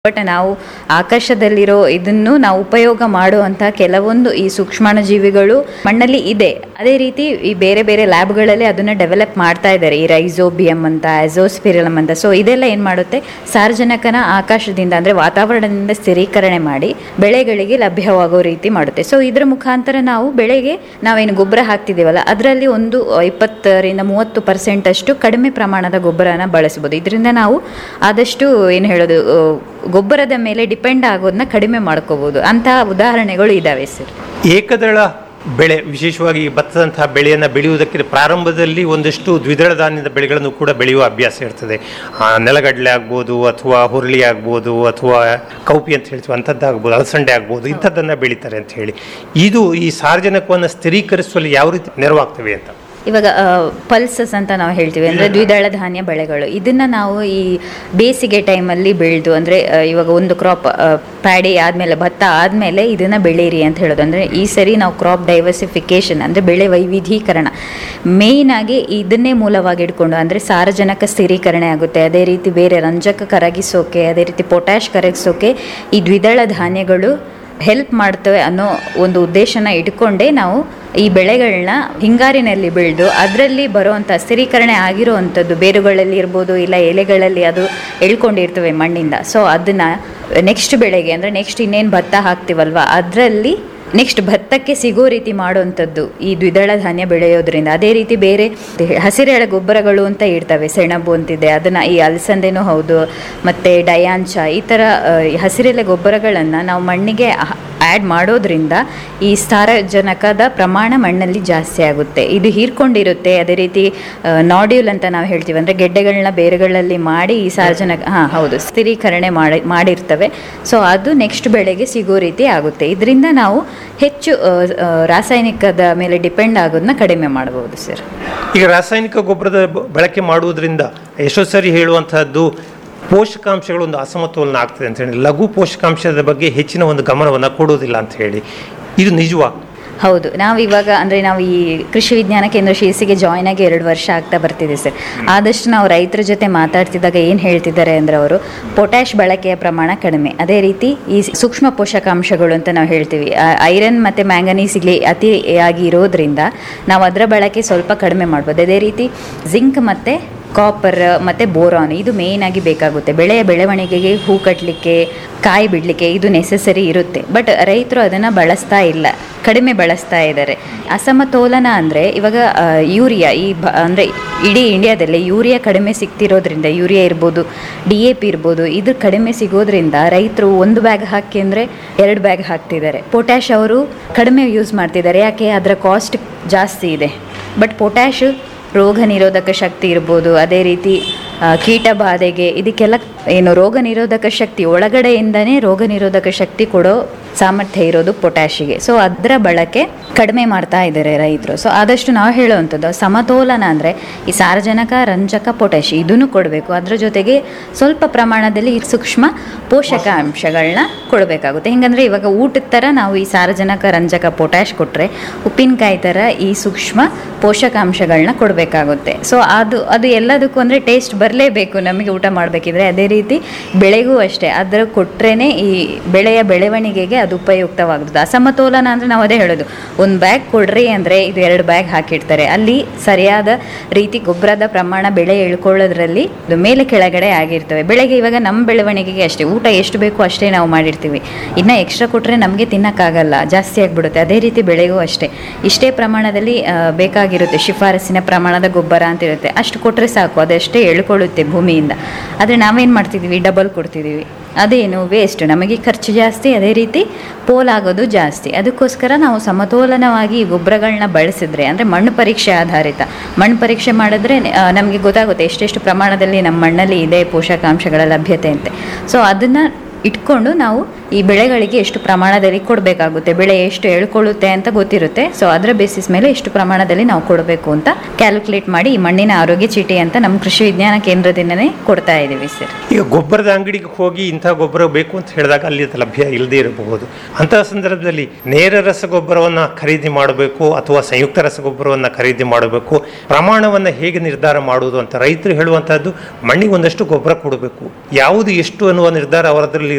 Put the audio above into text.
but ನಾವು ಆಕಾಶದಲ್ಲಿರೋ ಇದನ್ನು ನಾವು ಉಪಯೋಗ ಮಾಡುವಂತಹ ಕೆಲವೊಂದು ಈ ಸೂಕ್ಷ್ಮಾಣುಜೀವಿಗಳು ಮಣ್ಣಲ್ಲಿ ಇದೆ ಅದೇ ರೀತಿ ಈ ಬೇರೆ ಬೇರೆ ಲ್ಯಾಬ್ಗಳಲ್ಲಿ ಅದನ್ನ ಡೆವಲಪ್ ಮಾಡ್ತಾ ಇದ್ದಾರೆ ಈ ರೈಸೋಬಿಯಂ ಅಂತ ಅಜೋಸ್ಪಿರಲಮ್ ಅಂತ ಸೊ ಇದೆಲ್ಲ ಏನು ಮಾಡುತ್ತೆ ಸಾರ್ವಜನಿಕನ ಆಕಾಶದಿಂದ ಅಂದರೆ ವಾತಾವರಣದಿಂದ ಸ್ಥಿರೀಕರಣೆ ಮಾಡಿ ಬೆಳೆಗಳಿಗೆ ಲಭ್ಯವಾಗೋ ರೀತಿ ಮಾಡುತ್ತೆ ಸೊ ಇದರ ಮುಖಾಂತರ ನಾವು ಬೆಳೆಗೆ ನಾವೇನು ಗೊಬ್ಬರ ಹಾಕ್ತಿದ್ದೀವಲ್ಲ ಅದರಲ್ಲಿ ಒಂದು ಇಪ್ಪತ್ತರಿಂದ ಮೂವತ್ತು ಪರ್ಸೆಂಟ್ ಅಷ್ಟು ಕಡಿಮೆ ಪ್ರಮಾಣದ ಗೊಬ್ಬರನ ಬಳಸ್ಬೋದು ಇದರಿಂದ ನಾವು ಆದಷ್ಟು ಏನು ಹೇಳೋದು ಆ, ಗೊಬ್ಬರದ ಮೇಲೆ ಡಿಪೆಂಡ್ ಆಗೋದನ್ನ ಕಡಿಮೆ ಮಾಡ್ಕೋಬಹುದು ಅಂತಹ ಉದಾಹರಣೆಗಳು ಇದಾವೆ ಸರ್ ಏಕದಳ ಬೆಳೆ ವಿಶೇಷವಾಗಿ ಭತ್ತದಂತಹ ಬೆಳೆಯನ್ನು ಬೆಳೆಯುವುದಕ್ಕೆ ಪ್ರಾರಂಭದಲ್ಲಿ ಒಂದಷ್ಟು ದ್ವಿದಳ ಧಾನ್ಯದ ಬೆಳೆಗಳನ್ನು ಕೂಡ ಬೆಳೆಯುವ ಅಭ್ಯಾಸ ಇರ್ತದೆ ಆ, ನೆಲಗಡಲೆ ಆಗ್ಬೋದು ಅಥವಾ ಹುರುಳಿ ಆಗ್ಬೋದು ಅಥವಾ ಕೌಪಿ ಅಂತ ಹೇಳ್ತೀವಿ ಅಂಥದ್ದಾಗ್ಬೋದು ಅಲಸಂಡೆ ಆಗ್ಬೋದು ಇಂಥದ್ದನ್ನು ಬೆಳೀತಾರೆ ಅಂತ ಹೇಳಿ ಇದು ಈ ಸಾರ್ವಜನಿಕವನ್ನು ಸ್ಥಿರೀಕರಿಸುವಲ್ಲಿ ಯಾವ ರೀತಿ ನೆರವಾಗ್ತವೆ ಅಂತ ಇವಾಗ ಪಲ್ಸಸ್ ಅಂತ ನಾವು ಹೇಳ್ತೀವಿ ಅಂದರೆ ದ್ವಿದಳ ಧಾನ್ಯ ಬೆಳೆಗಳು ಇದನ್ನ ನಾವು ಈ ಬೇಸಿಗೆ ಟೈಮಲ್ಲಿ ಬೆಳೆದು ಅಂದರೆ ಇವಾಗ ಒಂದು ಕ್ರಾಪ್ ಪ್ಯಾಡಿ ಆದಮೇಲೆ ಭತ್ತ ಆದಮೇಲೆ ಇದನ್ನು ಬೆಳೀರಿ ಅಂತ ಹೇಳೋದು ಅಂದರೆ ಈ ಸರಿ ನಾವು ಕ್ರಾಪ್ ಡೈವರ್ಸಿಫಿಕೇಷನ್ ಅಂದರೆ ಬೆಳೆ ವೈವಿಧ್ಯೀಕರಣ ಮೇಯ್ನಾಗಿ ಇದನ್ನೇ ಮೂಲವಾಗಿ ಇಟ್ಕೊಂಡು ಅಂದರೆ ಸಾರಜನಕ ಸ್ಥಿರೀಕರಣೆ ಆಗುತ್ತೆ ಅದೇ ರೀತಿ ಬೇರೆ ರಂಜಕ ಕರಗಿಸೋಕೆ ಅದೇ ರೀತಿ ಪೊಟ್ಯಾಶ್ ಕರಗಿಸೋಕೆ ಈ ದ್ವಿದಳ ಧಾನ್ಯಗಳು ಹೆಲ್ಪ್ ಮಾಡ್ತವೆ ಅನ್ನೋ ಒಂದು ಉದ್ದೇಶನ ಇಟ್ಕೊಂಡೇ ನಾವು ಈ ಬೆಳೆಗಳನ್ನ ಹಿಂಗಾರಿನಲ್ಲಿ ಬೆಳೆದು ಅದರಲ್ಲಿ ಬರುವಂಥ ಸ್ಥಿರೀಕರಣೆ ಆಗಿರುವಂಥದ್ದು ಬೇರುಗಳಲ್ಲಿ ಇರ್ಬೋದು ಇಲ್ಲ ಎಲೆಗಳಲ್ಲಿ ಅದು ಎಳ್ಕೊಂಡಿರ್ತವೆ ಮಣ್ಣಿಂದ ಸೊ ಅದನ್ನು ನೆಕ್ಸ್ಟ್ ಬೆಳೆಗೆ ಅಂದರೆ ನೆಕ್ಸ್ಟ್ ಇನ್ನೇನು ಭತ್ತ ಹಾಕ್ತೀವಲ್ವ ಅದರಲ್ಲಿ ನೆಕ್ಸ್ಟ್ ಭತ್ತಕ್ಕೆ ಸಿಗೋ ರೀತಿ ಮಾಡುವಂಥದ್ದು ಈ ದ್ವಿದಳ ಧಾನ್ಯ ಬೆಳೆಯೋದ್ರಿಂದ ಅದೇ ರೀತಿ ಬೇರೆ ಹಸಿರೆಳೆ ಗೊಬ್ಬರಗಳು ಅಂತ ಇರ್ತವೆ ಸೆಣಬು ಅಂತಿದೆ ಅದನ್ನು ಈ ಅಲಸಂದೆನೂ ಹೌದು ಮತ್ತು ಡಯಾಂಚ ಈ ಥರ ಆ, ಈ ಹಸಿರೆಲೆ ಗೊಬ್ಬರಗಳನ್ನು ನಾವು ಮಣ್ಣಿಗೆ ಆ್ಯಡ್ ಮಾಡೋದ್ರಿಂದ ಈ ಸಾರಜನಕದ ಪ್ರಮಾಣ ಮಣ್ಣಲ್ಲಿ ಜಾಸ್ತಿ ಆಗುತ್ತೆ ಇದು ಹೀರ್ಕೊಂಡಿರುತ್ತೆ ಅದೇ ರೀತಿ ನಾಡ್ಯೂಲ್ ಅಂತ ನಾವು ಹೇಳ್ತೀವಿ ಅಂದರೆ ಗೆಡ್ಡೆಗಳನ್ನ ಬೇರುಗಳಲ್ಲಿ ಮಾಡಿ ಈ ಸಾರಜನಕ ಹಾಂ ಹೌದು ಸ್ಥಿರೀಕರಣೆ ಮಾಡಿ ಮಾಡಿರ್ತವೆ ಸೊ ಅದು ನೆಕ್ಸ್ಟ್ ಬೆಳೆಗೆ ಸಿಗೋ ರೀತಿ ಆಗುತ್ತೆ ಇದರಿಂದ ನಾವು ಹೆಚ್ಚು ಆ, ಆ, ರಾಸಾಯನಿಕದ ಮೇಲೆ ಡಿಪೆಂಡ್ ಆಗೋದನ್ನ ಕಡಿಮೆ ಮಾಡ್ಬೋದು ಸರ್ ಈಗ ರಾಸಾಯನಿಕ ಗೊಬ್ಬರದ ಬ- ಬಳಕೆ ಮಾಡುವುದರಿಂದ ಎಷ್ಟೋ ಸರಿ ಹೇಳುವಂತಹದ್ದು ಪೋಷಕಾಂಶಗಳು ಒಂದು ಅಸಮತೋಲನ ಆಗ್ತದೆ ಅಂತ ಹೇಳಿ ಲಘು ಪೋಷಕಾಂಶದ ಬಗ್ಗೆ ಹೆಚ್ಚಿನ ಒಂದು ಗಮನವನ್ನು ಕೊಡುವುದಿಲ್ಲ ಅಂತ ಹೇಳಿ ಇದು ನಿಜವಾ ಹೌದು ನಾವು ಇವಾಗ ಅಂದರೆ ನಾವು ಈ ಕೃಷಿ ವಿಜ್ಞಾನ ಕೇಂದ್ರ ಶಿರಸಿಗೆ ಜಾಯ್ನ್ ಆಗಿ ಎರಡು ವರ್ಷ ಆಗ್ತಾ ಬರ್ತಿದೆ ಸರ್ ಆದಷ್ಟು ನಾವು ರೈತರ ಜೊತೆ ಮಾತಾಡ್ತಿದ್ದಾಗ ಏನು ಹೇಳ್ತಿದ್ದಾರೆ ಅಂದರೆ ಅವರು ಪೊಟ್ಯಾಶ್ ಬಳಕೆಯ ಪ್ರಮಾಣ ಕಡಿಮೆ ಅದೇ ರೀತಿ ಈ ಸೂಕ್ಷ್ಮ ಪೋಷಕಾಂಶಗಳು ಅಂತ ನಾವು ಹೇಳ್ತೀವಿ ಐರನ್ ಮತ್ತು ಮ್ಯಾಂಗನೀಸ್ ಇಲ್ಲಿ ಅತಿಯಾಗಿ ಇರೋದ್ರಿಂದ ನಾವು ಅದರ ಬಳಕೆ ಸ್ವಲ್ಪ ಕಡಿಮೆ ಮಾಡ್ಬೋದು ಅದೇ ರೀತಿ ಜಿಂಕ್ ಮತ್ತು ಕಾಪರ್ ಮತ್ತು ಬೋರಾನ್ ಇದು ಮೇಯ್ನ್ ಆಗಿ ಬೇಕಾಗುತ್ತೆ ಬೆಳೆಯ ಬೆಳವಣಿಗೆಗೆ ಹೂ ಕಟ್ಟಲಿಕ್ಕೆ ಕಾಯಿ ಬಿಡಲಿಕ್ಕೆ ಇದು ನೆಸಸರಿ ಇರುತ್ತೆ ಬಟ್ ರೈತರು ಅದನ್ನು ಬಳಸ್ತಾ ಇಲ್ಲ ಕಡಿಮೆ ಬಳಸ್ತಾ ಇದ್ದಾರೆ ಅಸಮತೋಲನ ಅಂದರೆ ಇವಾಗ ಆ, ಯೂರಿಯಾ ಈ ಬ ಅಂದರೆ ಇಡೀ ಇಂಡಿಯಾದಲ್ಲಿ ಯೂರಿಯಾ ಕಡಿಮೆ ಸಿಗ್ತಿರೋದ್ರಿಂದ ಯೂರಿಯಾ ಇರ್ಬೋದು ಡಿ ಎ ಪಿ ಇರ್ಬೋದು ಇದು ಕಡಿಮೆ ಸಿಗೋದ್ರಿಂದ ರೈತರು ಒಂದು ಬ್ಯಾಗ್ ಹಾಕಿ ಅಂದರೆ ಎರಡು ಬ್ಯಾಗ್ ಹಾಕ್ತಿದ್ದಾರೆ ಪೊಟ್ಯಾಶ್ ಅವರು ಕಡಿಮೆ ಯೂಸ್ ಮಾಡ್ತಿದ್ದಾರೆ ಯಾಕೆ ಅದರ ಕಾಸ್ಟ್ ಜಾಸ್ತಿ ಇದೆ ಬಟ್ ಪೊಟ್ಯಾಶ್ ರೋಗ ನಿರೋಧಕ ಶಕ್ತಿ ಇರ್ಬೋದು ಅದೇ ರೀತಿ ಆ, ಕೀಟ ಬಾಧೆಗೆ ಇದಕ್ಕೆಲ್ಲ ಏನು ರೋಗ ನಿರೋಧಕ ಶಕ್ತಿ ಒಳಗಡೆಯಿಂದನೇ ರೋಗ ನಿರೋಧಕ ಶಕ್ತಿ ಕೊಡೋ ಸಾಮರ್ಥ್ಯ ಇರೋದು ಪೊಟ್ಯಾಶಿಗೆ ಸೊ ಅದರ ಬಳಕೆ ಕಡಿಮೆ ಮಾಡ್ತಾ ಇದ್ದಾರೆ ರೈತರು ಸೊ ಆದಷ್ಟು ನಾವು ಹೇಳುವಂಥದ್ದು ಸಮತೋಲನ ಅಂದರೆ ಈ ಸಾರಜನಕ ರಂಜಕ ಪೊಟ್ಯಾಶ್ ಇದನ್ನು ಕೊಡಬೇಕು ಅದರ ಜೊತೆಗೆ ಸ್ವಲ್ಪ ಪ್ರಮಾಣದಲ್ಲಿ ಈ ಸೂಕ್ಷ್ಮ ಪೋಷಕಾಂಶಗಳನ್ನ ಕೊಡಬೇಕಾಗುತ್ತೆ ಹೆಂಗಂದ್ರೆ ಇವಾಗ ಊಟದ ಥರ ನಾವು ಈ ಸಾರಜನಕ ರಂಜಕ ಪೊಟ್ಯಾಶ್ ಕೊಟ್ಟರೆ ಉಪ್ಪಿನಕಾಯಿ ಥರ ಈ ಸೂಕ್ಷ್ಮ ಪೋಷಕಾಂಶಗಳನ್ನ ಕೊಡಬೇಕಾಗುತ್ತೆ ಸೊ ಅದು ಅದು ಎಲ್ಲದಕ್ಕೂ ಅಂದರೆ ಟೇಸ್ಟ್ ಬರಲೇಬೇಕು ನಮಗೆ ಊಟ ಮಾಡಬೇಕಿದ್ರೆ ಅದೇ ರೀತಿ ಬೆಳೆಗೂ ಅಷ್ಟೇ ಅದರ ಕೊಟ್ರೇ ಈ ಬೆಳೆಯ ಬೆಳವಣಿಗೆಗೆ ಅದು ಉಪಯುಕ್ತವಾಗುತ್ತೆ ಅಸಮತೋಲನ ಅಂದರೆ ನಾವು ಅದೇ ಹೇಳೋದು ಒಂದು ಬ್ಯಾಗ್ ಕೊಡ್ರಿ ಅಂದರೆ ಇದು ಎರಡು ಬ್ಯಾಗ್ ಹಾಕಿಡ್ತಾರೆ ಅಲ್ಲಿ ಸರಿಯಾದ ರೀತಿ ಗೊಬ್ಬರದ ಪ್ರಮಾಣ ಬೆಳೆ ಇಳ್ಕೊಳ್ಳೋದ್ರಲ್ಲಿ ಇದು ಮೇಲೆ ಕೆಳಗಡೆ ಆಗಿರ್ತವೆ ಬೆಳೆಗೆ ಇವಾಗ ನಮ್ಮ ಬೆಳವಣಿಗೆಗೆ ಅಷ್ಟೇ ಊಟ ಎಷ್ಟು ಬೇಕು ಅಷ್ಟೇ ನಾವು ಮಾಡಿರ್ತೀವಿ ಇನ್ನು ಎಕ್ಸ್ಟ್ರಾ ಕೊಟ್ಟರೆ ನಮಗೆ ತಿನ್ನೋಕ್ಕಾಗಲ್ಲ ಜಾಸ್ತಿ ಆಗಿಬಿಡುತ್ತೆ ಅದೇ ರೀತಿ ಬೆಳೆಗೂ ಅಷ್ಟೇ ಇಷ್ಟೇ ಪ್ರಮಾಣದಲ್ಲಿ ಆ, ಬೇಕಾಗಿರುತ್ತೆ ಶಿಫಾರಸಿನ ಪ್ರಮಾಣದ ಗೊಬ್ಬರ ಅಂತ ಇರುತ್ತೆ ಅಷ್ಟು ಕೊಟ್ಟರೆ ಸಾಕು ಅದಷ್ಟೇ ಎಳ್ಕೊಳ್ಳುತ್ತೆ ಭೂಮಿಯಿಂದ ಆದರೆ ನಾವೇನು ಮಾಡ್ತಿದ್ದೀವಿ ಡಬಲ್ ಕೊಡ್ತಿದ್ದೀವಿ ಅದೇನು ವೇಸ್ಟ್ ನಮಗೆ ಖರ್ಚು ಜಾಸ್ತಿ ಅದೇ ರೀತಿ ಪೋಲಾಗೋದು ಜಾಸ್ತಿ ಅದಕ್ಕೋಸ್ಕರ ನಾವು ಸಮತೋಲನವಾಗಿ ಈ ಗೊಬ್ಬರಗಳನ್ನ ಬಳಸಿದ್ರೆ ಅಂದರೆ ಮಣ್ಣು ಪರೀಕ್ಷೆ ಆಧಾರಿತ ಮಣ್ಣು ಪರೀಕ್ಷೆ ಮಾಡಿದ್ರೆ ನಮಗೆ ಗೊತ್ತಾಗುತ್ತೆ ಎಷ್ಟೆಷ್ಟು ಪ್ರಮಾಣದಲ್ಲಿ ನಮ್ಮ ಮಣ್ಣಲ್ಲಿ ಇದೆ ಪೋಷಕಾಂಶಗಳ ಲಭ್ಯತೆ ಅಂತೆ ಸೊ ಅದನ್ನು ಇಟ್ಕೊಂಡು ನಾವು ಈ ಬೆಳೆಗಳಿಗೆ ಎಷ್ಟು ಪ್ರಮಾಣದಲ್ಲಿ ಕೊಡಬೇಕಾಗುತ್ತೆ ಬೆಳೆ ಎಷ್ಟು ಎಳ್ಕೊಳ್ಳುತ್ತೆ ಅಂತ ಗೊತ್ತಿರುತ್ತೆ ಸೊ ಅದರ ಬೇಸಿಸ್ ಮೇಲೆ ಎಷ್ಟು ಪ್ರಮಾಣದಲ್ಲಿ ನಾವು ಕೊಡಬೇಕು ಅಂತ ಕ್ಯಾಲ್ಕುಲೇಟ್ ಮಾಡಿ ಈ ಮಣ್ಣಿನ ಆರೋಗ್ಯ ಚೀಟಿ ಅಂತ ನಮ್ಮ ಕೃಷಿ ವಿಜ್ಞಾನ ಕೇಂದ್ರದಿಂದನೇ ಕೊಡ್ತಾ ಇದ್ದೀವಿ ಸರ್ ಈಗ ಗೊಬ್ಬರದ ಅಂಗಡಿಗೆ ಹೋಗಿ ಇಂಥ ಗೊಬ್ಬರ ಬೇಕು ಅಂತ ಹೇಳಿದಾಗ ಅಲ್ಲಿ ಅದು ಲಭ್ಯ ಇಲ್ಲದೇ ಇರಬಹುದು ಅಂತಹ ಸಂದರ್ಭದಲ್ಲಿ ನೇರ ರಸಗೊಬ್ಬರವನ್ನು ಖರೀದಿ ಮಾಡಬೇಕು ಅಥವಾ ಸಂಯುಕ್ತ ರಸಗೊಬ್ಬರವನ್ನು ಖರೀದಿ ಮಾಡಬೇಕು ಪ್ರಮಾಣವನ್ನು ಹೇಗೆ ನಿರ್ಧಾರ ಮಾಡುವುದು ಅಂತ ರೈತರು ಹೇಳುವಂತಹದ್ದು ಮಣ್ಣಿಗೆ ಒಂದಷ್ಟು ಗೊಬ್ಬರ ಕೊಡಬೇಕು ಯಾವುದು ಎಷ್ಟು ಅನ್ನುವ ನಿರ್ಧಾರ ಅವರದ್ರಲ್ಲಿ